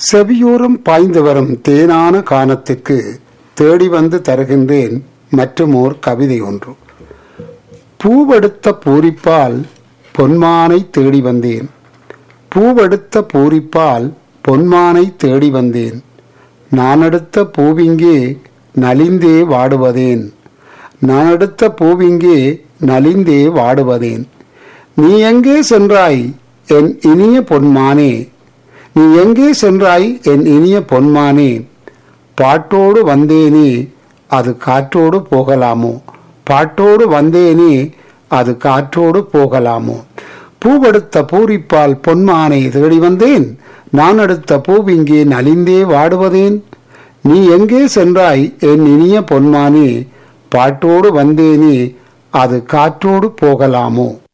செவியோரம் பாய்ந்து வரும் தேனான கானத்துக்கு தேடி வந்து தருகின்றேன் மற்றுமோர் கவிதை ஒன்று பூவெடுத்த பூரிப்பால் பொன்மானை தேடி வந்தேன் பூவெடுத்த பூரிப்பால் பொன்மானை தேடி வந்தேன் நான் எடுத்த பூவிங்கே நலிந்தே வாடுவதேன் நான் எடுத்த பூவிங்கே நலிந்தே வாடுவதேன் நீ எங்கே சென்றாய் என் இனிய பொன்மானே நீ எங்கே சென்றாய் என் இனிய பொன்மானே பாட்டோடு வந்தேனே அது காற்றோடு போகலாமோ பாட்டோடு வந்தேனே அது காற்றோடு போகலாமோ பூவெடுத்த பூரிப்பால் பொன்மானை தேடி வந்தேன் நான் எடுத்த பூவிங்கே நலிந்தே வாடுவதேன் நீ எங்கே சென்றாய் என் இனிய பொன்மானே பாட்டோடு வந்தேனே அது காற்றோடு போகலாமோ